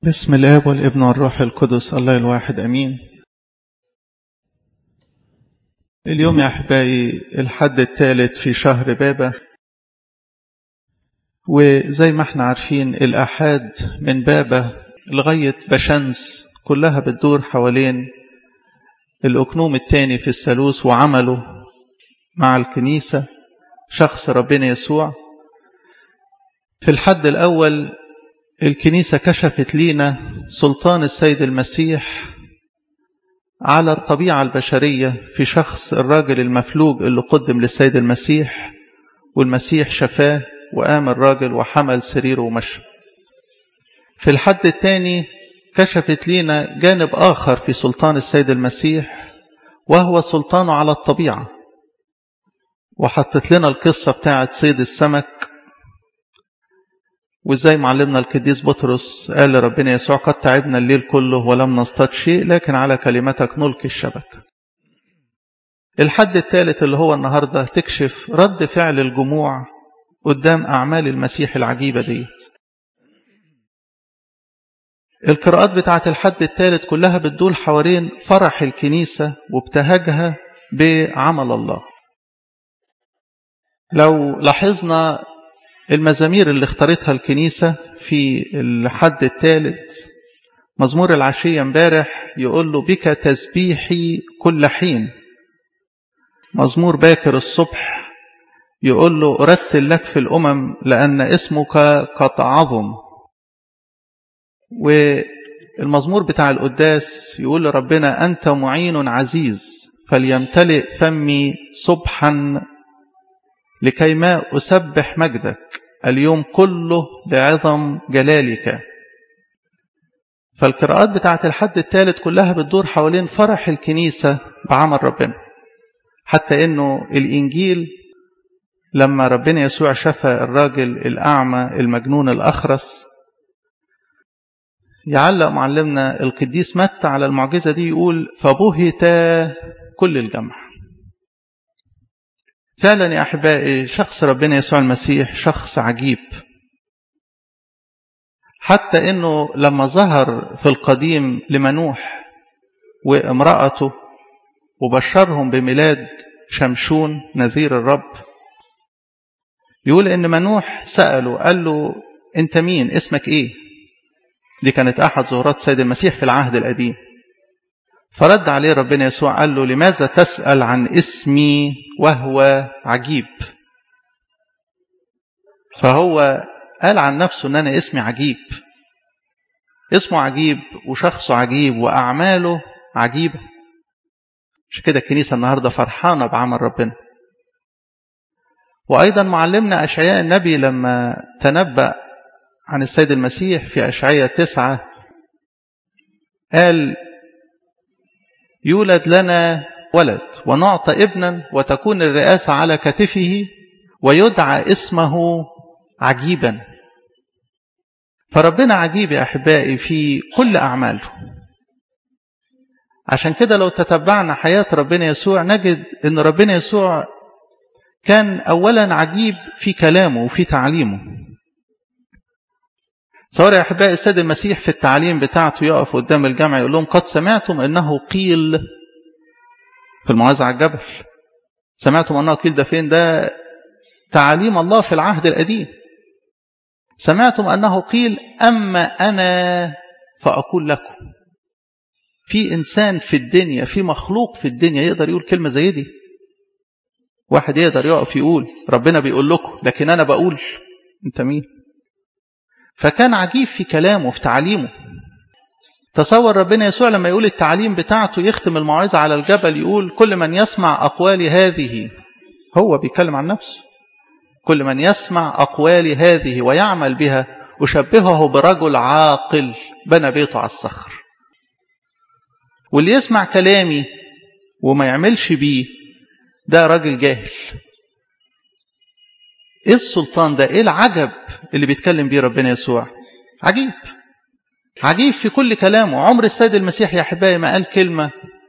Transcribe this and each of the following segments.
بسم الاب والابن والروح القدس الله الواحد امين اليوم يا احبائي الحد الثالث في شهر بابا وزي ما احنا عارفين الاحاد من بابا لغايه بشمس كلها بتدور حوالين الاكنوم الثاني في الثالوث وعمله مع الكنيسه شخص ربنا يسوع في الحد الاول الكنيسة كشفت لينا سلطان السيد المسيح على الطبيعة البشرية في شخص الراجل المفلوج اللي قدم للسيد المسيح والمسيح شفاه وقام الراجل وحمل سريره ومشى في الحد الثاني كشفت لينا جانب آخر في سلطان السيد المسيح وهو سلطانه على الطبيعة وحطت لنا القصة بتاعت صيد السمك وازاي معلمنا القديس بطرس قال لربنا يسوع قد تعبنا الليل كله ولم نصطاد شيء لكن على كلمتك نلقي الشبكة الحد الثالث اللي هو النهاردة تكشف رد فعل الجموع قدام أعمال المسيح العجيبة ديت القراءات بتاعت الحد الثالث كلها بتدول حوالين فرح الكنيسة وابتهاجها بعمل الله لو لاحظنا المزامير اللي اختارتها الكنيسة في الحد الثالث مزمور العشية امبارح يقول له بك تسبيحي كل حين مزمور باكر الصبح يقول له أرتل لك في الأمم لأن اسمك قد عظم والمزمور بتاع القداس يقول لربنا أنت معين عزيز فليمتلئ فمي صبحا لكي ما أسبح مجدك اليوم كله لعظم جلالك فالقراءات بتاعت الحد الثالث كلها بتدور حوالين فرح الكنيسة بعمل ربنا حتى انه الانجيل لما ربنا يسوع شفى الراجل الاعمى المجنون الاخرس يعلق معلمنا القديس متى على المعجزه دي يقول فبهت كل الجمع فعلا يا احبائي شخص ربنا يسوع المسيح شخص عجيب حتى انه لما ظهر في القديم لمنوح وامراته وبشرهم بميلاد شمشون نذير الرب يقول ان منوح ساله قال له انت مين اسمك ايه دي كانت احد ظهورات سيد المسيح في العهد القديم فرد عليه ربنا يسوع قال له لماذا تسأل عن اسمي وهو عجيب فهو قال عن نفسه ان انا اسمي عجيب اسمه عجيب وشخصه عجيب واعماله عجيبه مش كده الكنيسه النهارده فرحانه بعمل ربنا وايضا معلمنا اشعياء النبي لما تنبأ عن السيد المسيح في اشعياء تسعة قال يولد لنا ولد ونعطى ابنا وتكون الرئاسة على كتفه ويدعى اسمه عجيبا فربنا عجيب يا أحبائي في كل أعماله عشان كده لو تتبعنا حياة ربنا يسوع نجد أن ربنا يسوع كان أولا عجيب في كلامه وفي تعليمه صور يا أحبائي السيد المسيح في التعليم بتاعته يقف قدام الجامع يقول لهم قد سمعتم أنه قيل في الموعظة على الجبل سمعتم أنه قيل ده فين ده تعاليم الله في العهد القديم سمعتم أنه قيل أما أنا فأقول لكم في إنسان في الدنيا في مخلوق في الدنيا يقدر يقول كلمة زي دي واحد يقدر يقف يقول ربنا بيقول لكم لكن أنا بقول أنت مين فكان عجيب في كلامه في تعليمه تصور ربنا يسوع لما يقول التعليم بتاعته يختم الموعظة على الجبل يقول كل من يسمع أقوالي هذه هو بيتكلم عن نفسه كل من يسمع أقوالي هذه ويعمل بها أشبهه برجل عاقل بنى بيته على الصخر واللي يسمع كلامي وما يعملش بيه ده راجل جاهل ايه السلطان ده ايه العجب اللي بيتكلم بيه ربنا يسوع عجيب عجيب في كل كلامه عمر السيد المسيح يا احبائي ما قال كلمه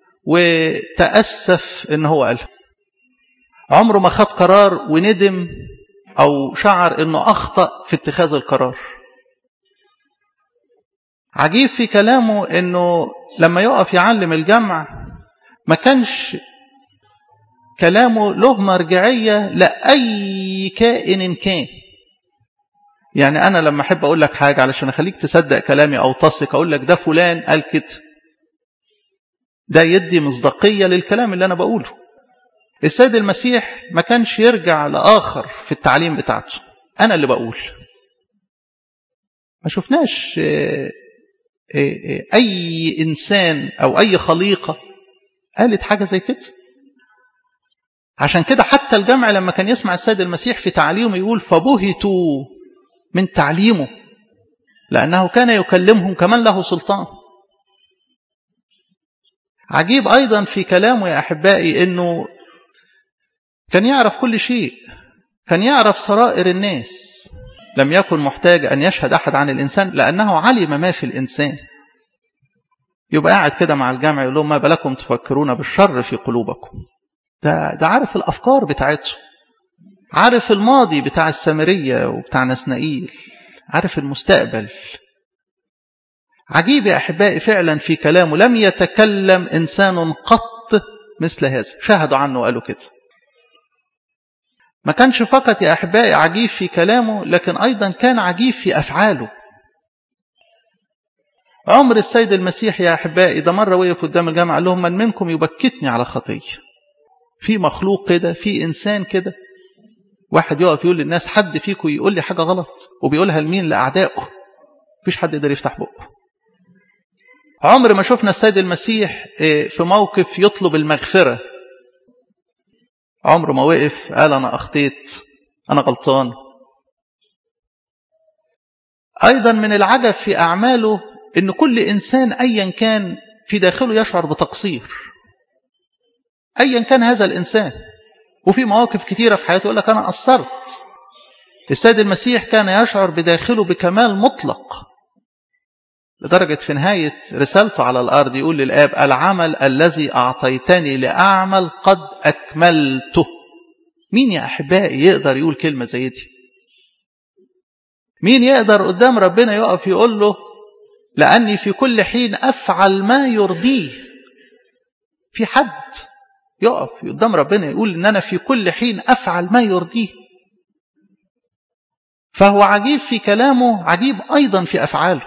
وتاسف ان هو قالها عمره ما خد قرار وندم او شعر انه اخطا في اتخاذ القرار عجيب في كلامه انه لما يقف يعلم الجمع ما كانش كلامه له مرجعية لأي كائن كان يعني أنا لما أحب أقول لك حاجة علشان أخليك تصدق كلامي أو تثق أقول لك ده فلان قال كده ده يدي مصداقية للكلام اللي أنا بقوله السيد المسيح ما كانش يرجع لآخر في التعليم بتاعته أنا اللي بقول ما شفناش أي إنسان أو أي خليقة قالت حاجة زي كده عشان كده حتى الجمع لما كان يسمع السيد المسيح في تعليمه يقول فبهتوا من تعليمه لأنه كان يكلمهم كمن له سلطان عجيب أيضا في كلامه يا أحبائي أنه كان يعرف كل شيء كان يعرف سرائر الناس لم يكن محتاج أن يشهد أحد عن الإنسان لأنه علم ما في الإنسان يبقى قاعد كده مع الجامع يقول لهم ما بالكم تفكرون بالشر في قلوبكم ده, ده عارف الأفكار بتاعته عارف الماضي بتاع السامرية وبتاع نسنائيل عارف المستقبل عجيب يا أحبائي فعلا في كلامه لم يتكلم إنسان قط مثل هذا شاهدوا عنه وقالوا كده ما كانش فقط يا أحبائي عجيب في كلامه لكن أيضا كان عجيب في أفعاله عمر السيد المسيح يا أحبائي ده مرة وقف قدام الجامعة قال لهم من منكم يبكتني على خطية في مخلوق كده في إنسان كده واحد يقف يقول للناس حد فيكم يقول لي حاجة غلط وبيقولها لمين لأعدائه مفيش حد يقدر يفتح بقه عمر ما شفنا السيد المسيح في موقف يطلب المغفرة عمر ما وقف قال أنا أخطيت أنا غلطان أيضا من العجب في أعماله أن كل إنسان أيا كان في داخله يشعر بتقصير أيا كان هذا الإنسان وفي مواقف كثيرة في حياته يقول لك أنا قصرت السيد المسيح كان يشعر بداخله بكمال مطلق لدرجة في نهاية رسالته على الأرض يقول للآب العمل الذي أعطيتني لأعمل قد أكملته مين يا أحبائي يقدر يقول كلمة زي دي مين يقدر قدام ربنا يقف يقول له لأني في كل حين أفعل ما يرضيه في حد يقف قدام ربنا يقول ان انا في كل حين افعل ما يرضيه فهو عجيب في كلامه عجيب ايضا في افعاله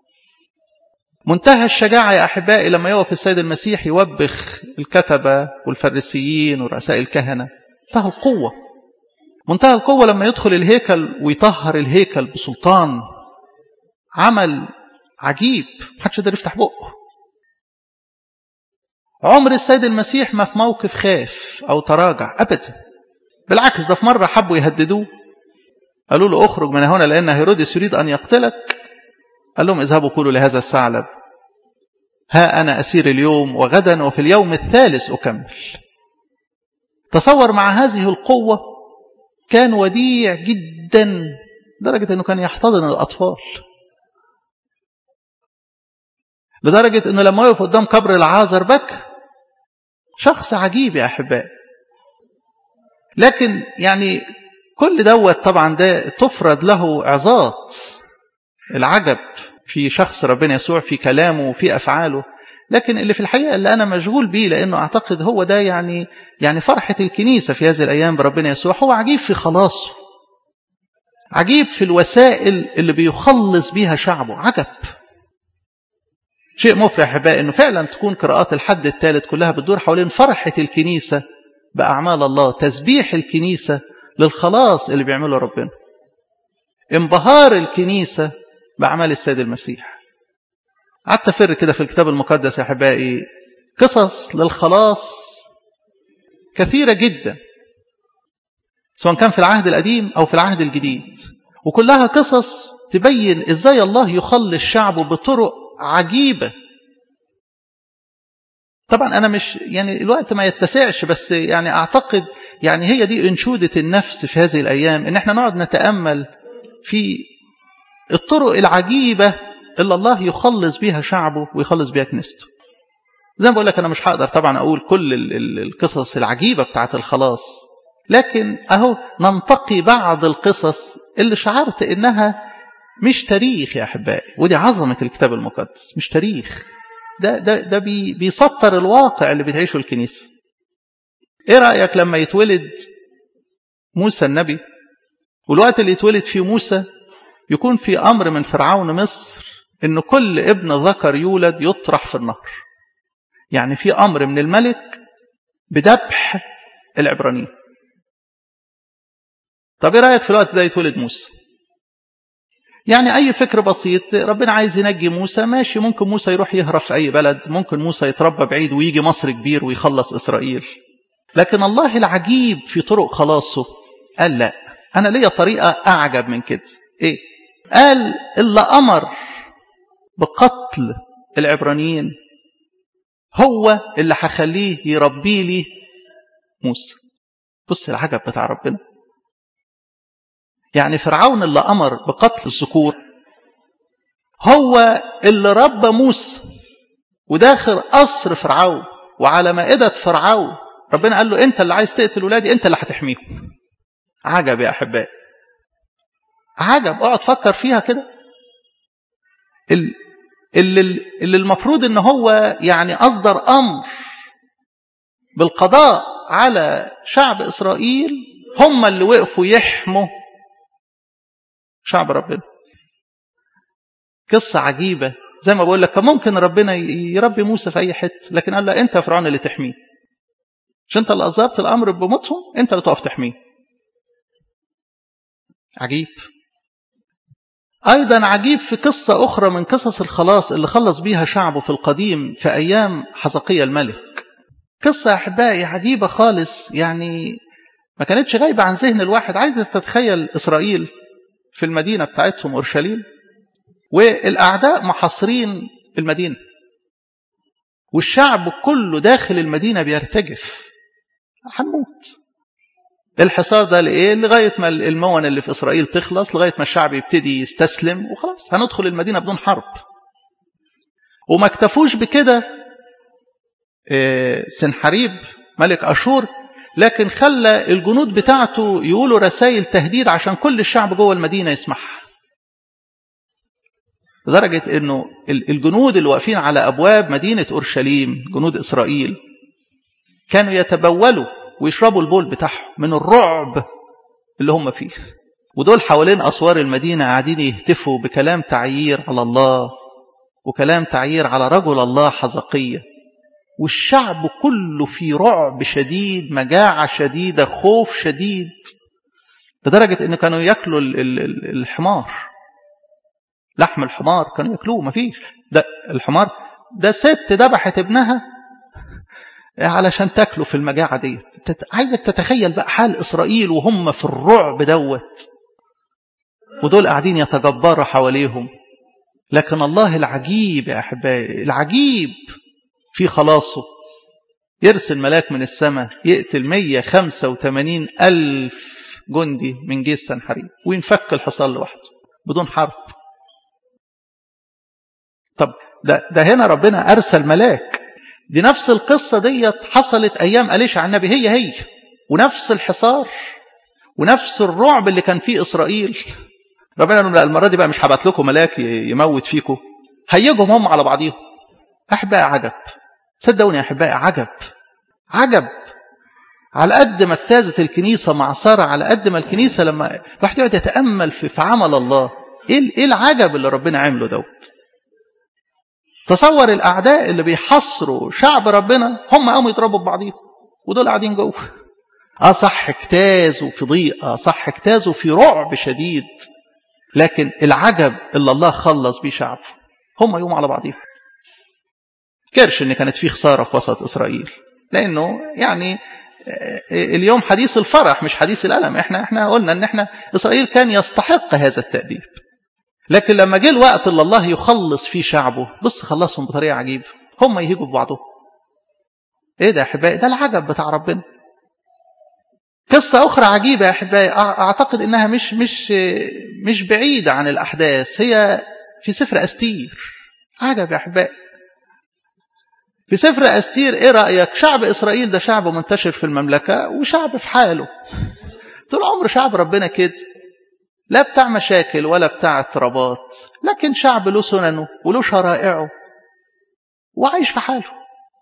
منتهى الشجاعة يا أحبائي لما يقف السيد المسيح يوبخ الكتبة والفريسيين ورؤساء الكهنة منتهى القوة منتهى القوة لما يدخل الهيكل ويطهر الهيكل بسلطان عمل عجيب محدش يقدر يفتح بقه عمر السيد المسيح ما في موقف خاف أو تراجع أبدا بالعكس ده في مرة حبوا يهددوه قالوا له اخرج من هنا لأن هيرودس يريد أن يقتلك قال لهم اذهبوا قولوا لهذا الثعلب ها أنا أسير اليوم وغدا وفي اليوم الثالث أكمل تصور مع هذه القوة كان وديع جدا لدرجة أنه كان يحتضن الأطفال لدرجة أنه لما يقف قدام قبر العازر بكى شخص عجيب يا أحبائي لكن يعني كل دوت طبعا ده تفرض له عظات العجب في شخص ربنا يسوع في كلامه وفي أفعاله لكن اللي في الحقيقة اللي أنا مشغول بيه لأنه أعتقد هو ده يعني يعني فرحة الكنيسة في هذه الأيام بربنا يسوع هو عجيب في خلاصه عجيب في الوسائل اللي بيخلص بيها شعبه عجب شيء مفرح أحبائي أنه فعلا تكون قراءات الحد الثالث كلها بتدور حوالين فرحة الكنيسة بأعمال الله تسبيح الكنيسة للخلاص اللي بيعمله ربنا انبهار الكنيسة بأعمال السيد المسيح قعدت أفر كده في الكتاب المقدس يا أحبائي قصص للخلاص كثيرة جدا سواء كان في العهد القديم أو في العهد الجديد وكلها قصص تبين إزاي الله يخلص شعبه بطرق عجيبة طبعا أنا مش يعني الوقت ما يتسعش بس يعني أعتقد يعني هي دي أنشودة النفس في هذه الأيام إن احنا نقعد نتأمل في الطرق العجيبة اللي الله يخلص بيها شعبه ويخلص بيها كنيسته زي ما بقول لك أنا مش هقدر طبعا أقول كل القصص العجيبة بتاعت الخلاص لكن أهو ننتقي بعض القصص اللي شعرت إنها مش تاريخ يا أحبائي ودي عظمة الكتاب المقدس مش تاريخ ده, ده, ده بي بيسطر الواقع اللي بتعيشه الكنيسة ايه رأيك لما يتولد موسى النبي والوقت اللي يتولد فيه موسى يكون في أمر من فرعون مصر إن كل ابن ذكر يولد يطرح في النهر يعني في أمر من الملك بذبح العبرانيين طب ايه رأيك في الوقت ده يتولد موسى يعني أي فكر بسيط ربنا عايز ينجي موسى ماشي ممكن موسى يروح يهرب في أي بلد ممكن موسى يتربى بعيد ويجي مصر كبير ويخلص إسرائيل لكن الله العجيب في طرق خلاصه قال لا أنا ليا طريقة أعجب من كده إيه قال اللي أمر بقتل العبرانيين هو اللي هخليه يربي لي موسى بص العجب بتاع ربنا يعني فرعون اللي أمر بقتل الذكور هو اللي ربى موسى وداخل قصر فرعون وعلى مائدة فرعون ربنا قال له انت اللي عايز تقتل ولادي انت اللي هتحميهم عجب يا احبائي عجب اقعد فكر فيها كده اللي, اللي المفروض ان هو يعني اصدر امر بالقضاء على شعب اسرائيل هم اللي وقفوا يحموا شعب ربنا قصة عجيبة زي ما بقول لك كان ممكن ربنا يربي موسى في أي حتة لكن قال لا أنت يا فرعون اللي تحميه مش أنت اللي أصابت الأمر بموتهم أنت اللي تقف تحميه عجيب أيضا عجيب في قصة أخرى من قصص الخلاص اللي خلص بيها شعبه في القديم في أيام حزقية الملك قصة أحبائي عجيبة خالص يعني ما كانتش غايبة عن ذهن الواحد عايز تتخيل إسرائيل في المدينة بتاعتهم أورشليم والأعداء محاصرين المدينة والشعب كله داخل المدينة بيرتجف هنموت الحصار ده لإيه لغاية ما المون اللي في إسرائيل تخلص لغاية ما الشعب يبتدي يستسلم وخلاص هندخل المدينة بدون حرب وما اكتفوش بكده سنحريب ملك أشور لكن خلى الجنود بتاعته يقولوا رسائل تهديد عشان كل الشعب جوه المدينة يسمعها لدرجة انه الجنود اللي واقفين على ابواب مدينة اورشليم جنود اسرائيل كانوا يتبولوا ويشربوا البول بتاعهم من الرعب اللي هم فيه ودول حوالين اسوار المدينة قاعدين يهتفوا بكلام تعيير على الله وكلام تعيير على رجل الله حزقية والشعب كله في رعب شديد مجاعة شديدة خوف شديد لدرجة ان كانوا ياكلوا الحمار لحم الحمار كانوا ياكلوه مفيش ده الحمار ده ست ذبحت ابنها علشان تاكله في المجاعة دي عايزك تتخيل بقى حال إسرائيل وهم في الرعب دوت ودول قاعدين يتجبروا حواليهم لكن الله العجيب يا أحبائي العجيب في خلاصه يرسل ملاك من السماء يقتل 185 ألف جندي من جيش سنحريب وينفك الحصار لوحده بدون حرب طب ده, ده هنا ربنا أرسل ملاك دي نفس القصة ديت حصلت أيام أليشع النبي هي هي ونفس الحصار ونفس الرعب اللي كان فيه إسرائيل ربنا قال لا المرة دي بقى مش هبعت لكم ملاك يموت فيكم هيجهم هم على بعضيهم أحبائي عجب صدقوني يا أحبائي عجب عجب على قد ما اجتازت الكنيسة معصرة على قد ما الكنيسة لما الواحد يقعد يتأمل في, في عمل الله ايه العجب اللي ربنا عمله دوت تصور الأعداء اللي بيحصروا شعب ربنا هم قاموا يضربوا ببعضهم ودول قاعدين جوه اه صح اجتازوا في ضيقة صح اجتازوا في رعب شديد لكن العجب اللي الله خلص بيه شعبه هم يقوموا على بعضهم كرش ان كانت في خسارة في وسط إسرائيل لأنه يعني اليوم حديث الفرح مش حديث الألم احنا احنا قلنا ان احنا إسرائيل كان يستحق هذا التأديب لكن لما جه الوقت اللي الله يخلص فيه شعبه بص خلصهم بطريقة عجيبة هم يهيجوا ببعضهم ايه ده يا احبائي ده العجب بتاع ربنا قصة أخرى عجيبة يا أحبائي أعتقد إنها مش مش مش بعيدة عن الأحداث هي في سفر أستير عجب يا أحبائي في سفر أستير إيه رأيك شعب إسرائيل ده شعب منتشر في المملكة وشعب في حاله طول عمر شعب ربنا كده لا بتاع مشاكل ولا بتاع اضطرابات لكن شعب له سننه وله شرائعه وعايش في حاله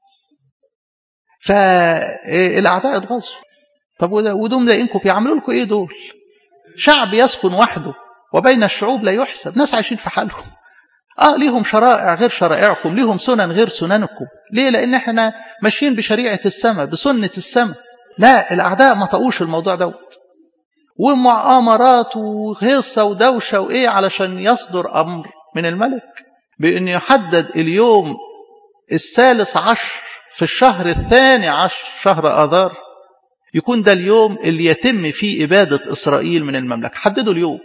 فالاعداء اتغاظوا طب ودول مضايقينكم يعملوا لكم ايه دول شعب يسكن وحده وبين الشعوب لا يحسب ناس عايشين في حالهم اه ليهم شرائع غير شرائعكم ليهم سنن غير سننكم ليه لان احنا ماشيين بشريعه السماء بسنه السماء لا الاعداء ما طقوش الموضوع دوت ومؤامرات وهيصه ودوشه وايه علشان يصدر امر من الملك بان يحدد اليوم الثالث عشر في الشهر الثاني عشر شهر اذار يكون ده اليوم اللي يتم فيه اباده اسرائيل من المملكه حددوا اليوم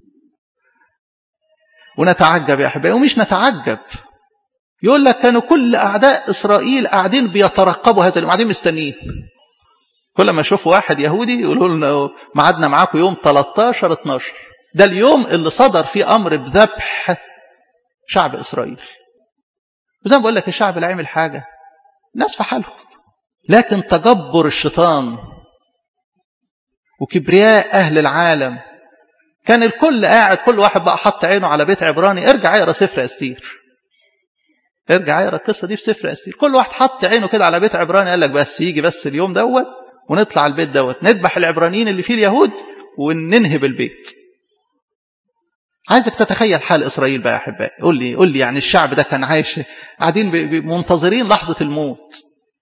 ونتعجب يا احبائي ومش نتعجب يقول لك كانوا كل اعداء اسرائيل قاعدين بيترقبوا هذا اليوم قاعدين مستنيين كل ما يشوفوا واحد يهودي يقولوا لنا ميعادنا معاكم يوم 13 12 ده اليوم اللي صدر فيه امر بذبح شعب اسرائيل وزي ما بقول لك الشعب لا عمل حاجه ناس في حالهم لكن تجبر الشيطان وكبرياء اهل العالم كان الكل قاعد كل واحد بقى حط عينه على بيت عبراني ارجع اقرا سفر استير ارجع اقرا القصه دي في سفر استير كل واحد حط عينه كده على بيت عبراني قال لك بس يجي بس اليوم دوت ونطلع البيت دوت نذبح العبرانيين اللي فيه اليهود وننهب البيت عايزك تتخيل حال اسرائيل بقى يا احبائي قول لي قول لي يعني الشعب ده كان عايش قاعدين منتظرين لحظه الموت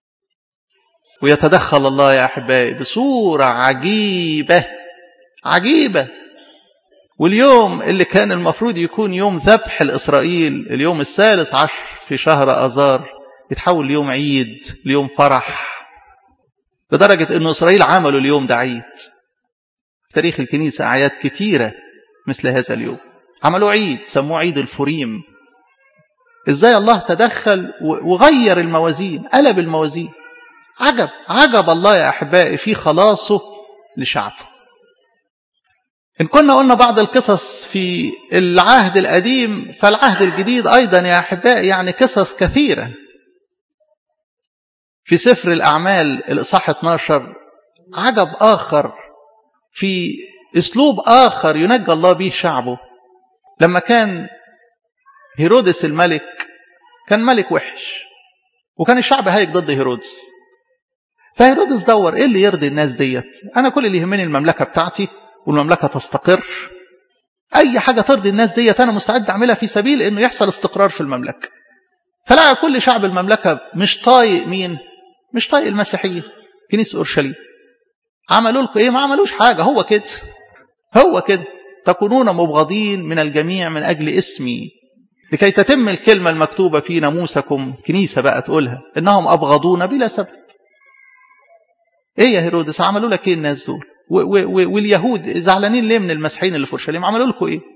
ويتدخل الله يا احبائي بصوره عجيبه عجيبه واليوم اللي كان المفروض يكون يوم ذبح الإسرائيل اليوم الثالث عشر في شهر أذار يتحول ليوم عيد ليوم فرح لدرجة أن إسرائيل عملوا اليوم ده عيد في تاريخ الكنيسة أعياد كتيرة مثل هذا اليوم عملوا عيد سموه عيد الفريم إزاي الله تدخل وغير الموازين قلب الموازين عجب عجب الله يا أحبائي في خلاصه لشعبه إن كنا قلنا بعض القصص في العهد القديم فالعهد الجديد أيضا يا أحبائي يعني قصص كثيرة في سفر الأعمال الإصحاح 12 عجب آخر في أسلوب آخر ينجى الله به شعبه لما كان هيرودس الملك كان ملك وحش وكان الشعب هايج ضد هيرودس فهيرودس دور ايه اللي يرضي الناس ديت انا كل اللي يهمني المملكه بتاعتي والمملكة تستقر أي حاجة ترضي الناس ديت أنا مستعد أعملها في سبيل أنه يحصل استقرار في المملكة فلقى كل شعب المملكة مش طايق مين مش طايق المسيحية كنيسة أورشليم عملوا لكم إيه ما عملوش حاجة هو كده هو كده تكونون مبغضين من الجميع من أجل اسمي لكي تتم الكلمة المكتوبة في ناموسكم كنيسة بقى تقولها إنهم أبغضون بلا سبب إيه يا هيرودس عملوا لك إيه الناس دول واليهود زعلانين ليه من المسيحيين اللي في اورشليم عملوا لكم ايه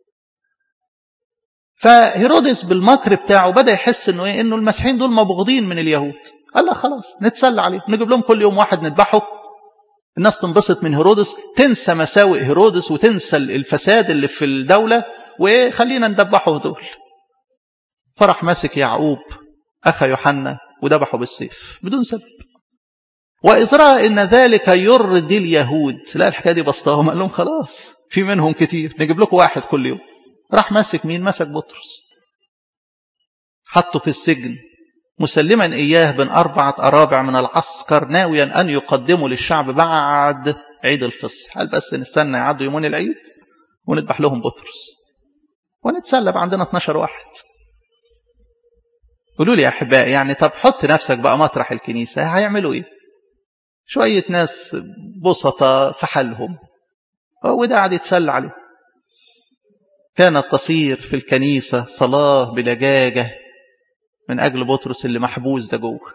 فهيرودس بالمكر بتاعه بدا يحس انه ايه انه المسيحيين دول مبغوضين من اليهود قال لا خلاص نتسلى عليهم نجيب لهم كل يوم واحد نذبحه الناس تنبسط من هيرودس تنسى مساوئ هيرودس وتنسى الفساد اللي في الدولة وخلينا ندبحه دول فرح ماسك يعقوب أخا يوحنا وذبحه بالسيف بدون سبب وإزراء إن ذلك يرضي اليهود لا الحكاية دي بسطهم قال لهم خلاص في منهم كتير نجيب لكم واحد كل يوم راح ماسك مين مسك بطرس حطه في السجن مسلما إياه بين أربعة أرابع من العسكر ناويا أن يقدموا للشعب بعد عيد الفصح قال بس نستنى يعدوا يومون العيد ونذبح لهم بطرس ونتسلى عندنا 12 واحد قولوا لي يا أحبائي يعني طب حط نفسك بقى مطرح الكنيسة هيعملوا إيه شوية ناس بسطة في حالهم وده قاعد يتسلى عليه كانت تصير في الكنيسة صلاة بلجاجة من أجل بطرس اللي محبوس ده جوه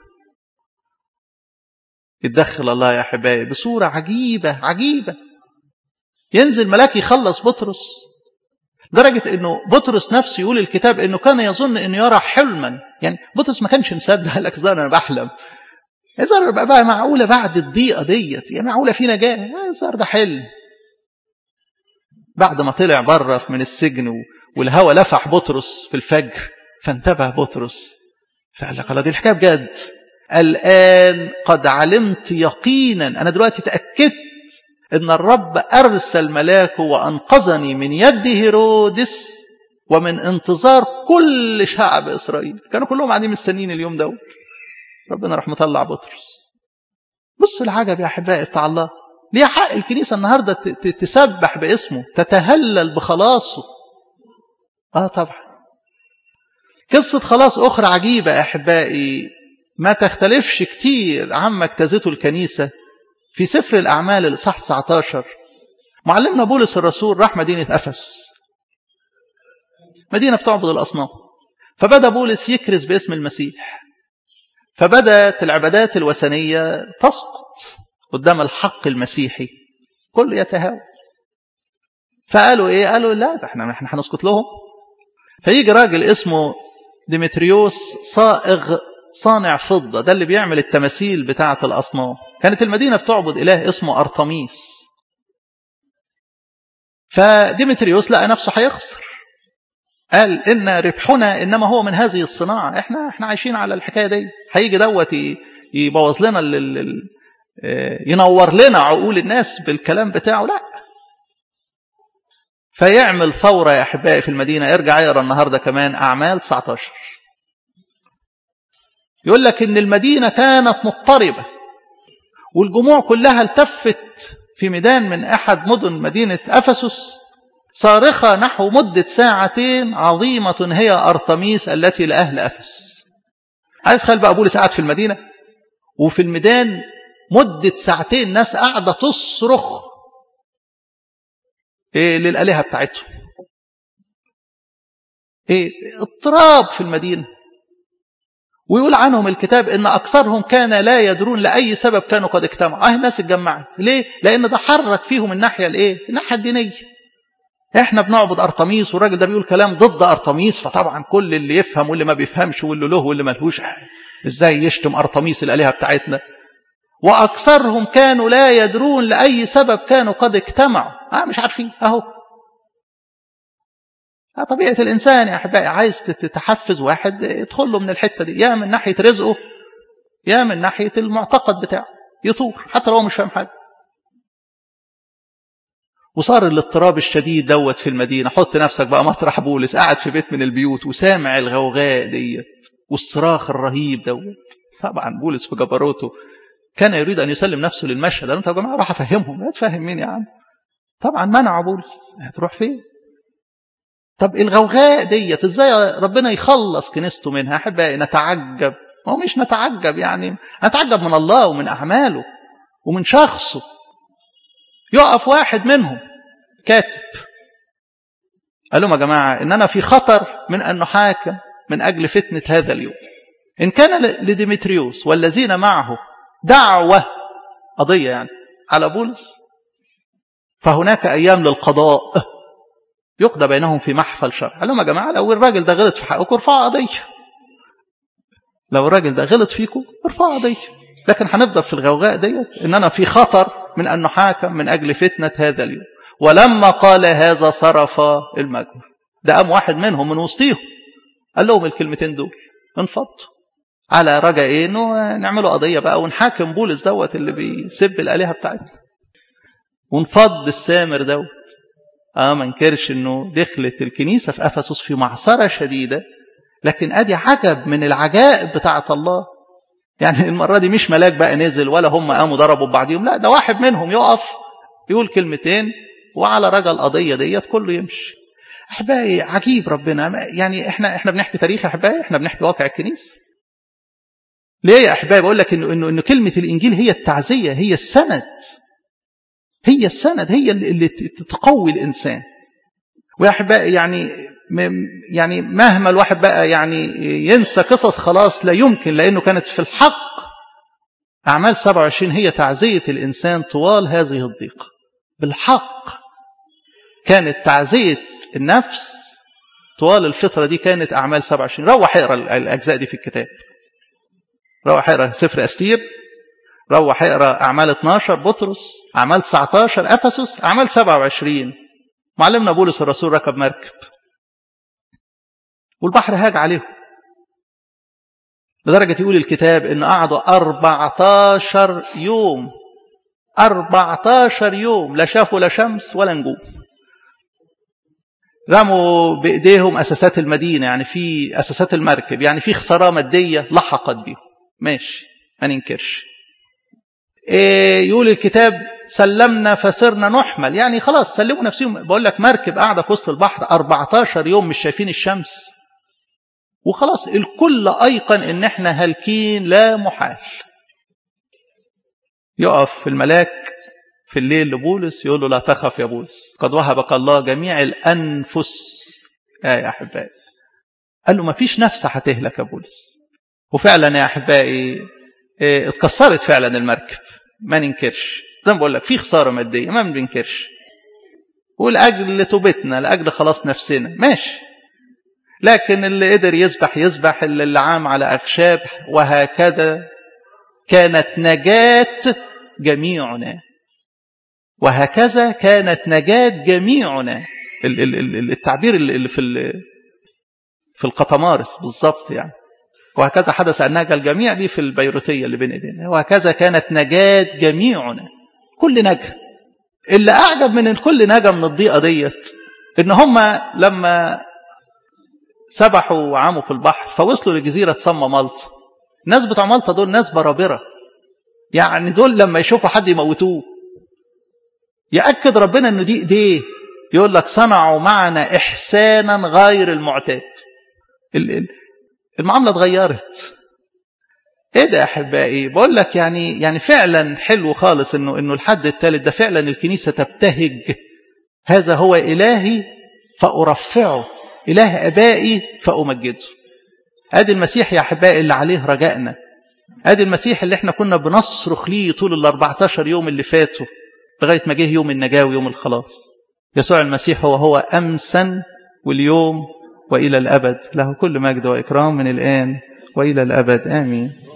يتدخل الله يا حبايبي بصورة عجيبة عجيبة ينزل ملاك يخلص بطرس درجة انه بطرس نفسه يقول الكتاب انه كان يظن انه يرى حلما يعني بطرس ما كانش مصدق لك زي انا بحلم يظهر بقى, بقى معقولة بعد الضيقة ديت يعني معقولة في نجاة يظهر ده حلم بعد ما طلع بره من السجن والهوى لفح بطرس في الفجر فانتبه بطرس فقال لك الله دي الحكايه بجد الآن قد علمت يقينا أنا دلوقتي تأكدت إن الرب أرسل ملاكه وأنقذني من يد هيرودس ومن انتظار كل شعب إسرائيل كانوا كلهم قاعدين مستنيين اليوم دوت ربنا راح مطلع بطرس بصوا العجب يا أحبائي بتاع الله ليه حق الكنيسة النهاردة تسبح باسمه تتهلل بخلاصه آه طبعا قصة خلاص أخرى عجيبة يا أحبائي ما تختلفش كتير عما اجتازته الكنيسة في سفر الأعمال الإصحاح 19 معلمنا بولس الرسول راح مدينة أفسس مدينة بتعبد الأصنام فبدأ بولس يكرز باسم المسيح فبدأت العبادات الوثنية تسقط قدام الحق المسيحي كله يتهاوى فقالوا ايه قالوا لا ده احنا احنا هنسكت لهم فيجي راجل اسمه ديمتريوس صائغ صانع فضة ده اللي بيعمل التماثيل بتاعة الأصنام كانت المدينة بتعبد إله اسمه أرطميس فديمتريوس لقى نفسه هيخسر قال إن ربحنا إنما هو من هذه الصناعة إحنا إحنا عايشين على الحكاية دي هيجي دوت يبوظ لنا ينور لنا عقول الناس بالكلام بتاعه لا فيعمل ثورة يا أحبائي في المدينة ارجع يقرا النهاردة كمان أعمال 19 يقول لك إن المدينة كانت مضطربة والجموع كلها التفت في ميدان من أحد مدن مدينة أفسس صارخة نحو مدة ساعتين عظيمة هي أرطميس التي لأهل أفسس عايز خلي بقى بولس قاعد في المدينة وفي الميدان مدة ساعتين ناس قاعدة تصرخ إيه للآلهة بتاعتهم إيه اضطراب في المدينة ويقول عنهم الكتاب ان اكثرهم كان لا يدرون لاي سبب كانوا قد اجتمعوا اه الناس اتجمعت ليه لان ده حرك فيهم الناحيه الايه الناحيه الدينيه احنا بنعبد ارطميس والراجل ده بيقول كلام ضد ارطميس فطبعا كل اللي يفهم واللي ما بيفهمش واللي له واللي ملهوش ازاي يشتم ارطميس الالهه بتاعتنا واكثرهم كانوا لا يدرون لاي سبب كانوا قد اجتمعوا اه مش عارفين اهو طبيعة الإنسان يا أحبائي عايز تتحفز واحد يدخل له من الحتة دي يا من ناحية رزقه يا من ناحية المعتقد بتاعه يثور حتى لو هو مش فاهم حاجة وصار الاضطراب الشديد دوت في المدينة حط نفسك بقى مطرح بولس قاعد في بيت من البيوت وسامع الغوغاء ديت والصراخ الرهيب دوت طبعا بولس في جبروته كان يريد أن يسلم نفسه للمشهد قال يا جماعة راح أفهمهم لا تفهم مين يا عم طبعا منع بولس هتروح فين طب الغوغاء ديت ازاي ربنا يخلص كنيسته منها احبائي نتعجب هو مش نتعجب يعني نتعجب من الله ومن اعماله ومن شخصه يقف واحد منهم كاتب قال لهم يا جماعه ان انا في خطر من ان نحاكم من اجل فتنه هذا اليوم ان كان لديمتريوس والذين معه دعوه قضيه يعني على بولس فهناك ايام للقضاء يقضى بينهم في محفل شرع قال لهم يا جماعه لو الراجل ده غلط في حقكم ارفعوا قضيه لو الراجل ده غلط فيكم ارفعوا قضيه لكن هنفضل في الغوغاء ديت اننا في خطر من ان نحاكم من اجل فتنه هذا اليوم ولما قال هذا صرف المجمع ده قام واحد منهم من وسطيهم قال لهم الكلمتين دول انفضوا على رجاء ايه انه نعملوا قضيه بقى ونحاكم بولس دوت اللي بيسب الالهه بتاعتنا ونفض السامر دوت اه ما انكرش انه دخلت الكنيسه في افسس في معصره شديده لكن ادي عجب من العجائب بتاعه الله يعني المره دي مش ملاك بقى نزل ولا هم قاموا ضربوا ببعضهم لا ده واحد منهم يقف يقول كلمتين وعلى رجا القضيه ديت كله يمشي احبائي عجيب ربنا يعني احنا احنا بنحكي تاريخ احبائي احنا بنحكي واقع الكنيسه ليه يا احبائي بقول لك انه انه انه كلمه الانجيل هي التعزيه هي السند هي السند هي اللي تقوي الإنسان ويا أحبائي يعني يعني مهما الواحد بقى يعني ينسى قصص خلاص لا يمكن لأنه كانت في الحق أعمال 27 هي تعزية الإنسان طوال هذه الضيقة بالحق كانت تعزية النفس طوال الفترة دي كانت أعمال 27 روح اقرا الأجزاء دي في الكتاب روح اقرا سفر أستير روح اقرا اعمال 12 بطرس اعمال 19 افسس اعمال 27 معلمنا بولس الرسول ركب مركب والبحر هاج عليهم لدرجة يقول الكتاب ان قعدوا 14 يوم 14 يوم لا شافوا لا شمس ولا نجوم رموا بإيديهم أساسات المدينة يعني في أساسات المركب يعني في خسارة مادية لحقت بيهم ماشي ما ننكرش إيه يقول الكتاب سلمنا فسرنا نحمل يعني خلاص سلموا نفسهم بقول لك مركب قاعدة في وسط البحر 14 يوم مش شايفين الشمس وخلاص الكل أيقن إن احنا هالكين لا محال يقف الملاك في الليل لبولس يقول له لا تخف يا بولس قد وهبك الله جميع الأنفس يا يا أحبائي قال له ما فيش نفس هتهلك يا بولس وفعلا يا أحبائي اه اتكسرت فعلا المركب ما ننكرش زي ما بقول لك في خسارة مادية ما بننكرش ولأجل توبتنا لأجل خلاص نفسنا ماشي لكن اللي قدر يسبح يسبح اللي عام على أخشاب وهكذا كانت نجاة جميعنا وهكذا كانت نجاة جميعنا التعبير اللي في في القطمارس بالظبط يعني وهكذا حدث أن نجا الجميع دي في البيروتية اللي بين ايدينا وهكذا كانت نجاة جميعنا كل نجا اللي أعجب من الكل نجا من الضيقة ديت إن هم لما سبحوا وعاموا في البحر فوصلوا لجزيرة تسمى مالطا الناس بتوع مالطا دول ناس برابرة يعني دول لما يشوفوا حد يموتوه يأكد ربنا انه دي ايديه يقول لك صنعوا معنا احسانا غير المعتاد المعامله اتغيرت ايه ده يا احبائي بقول لك يعني يعني فعلا حلو خالص انه انه الحد الثالث ده فعلا الكنيسه تبتهج هذا هو الهي فارفعه اله ابائي فامجده ادي المسيح يا احبائي اللي عليه رجائنا ادي المسيح اللي احنا كنا بنصرخ ليه طول ال 14 يوم اللي فاتوا لغايه ما جه يوم النجاه ويوم الخلاص يسوع المسيح هو هو امسا واليوم والى الابد له كل مجد واكرام من الان والى الابد امين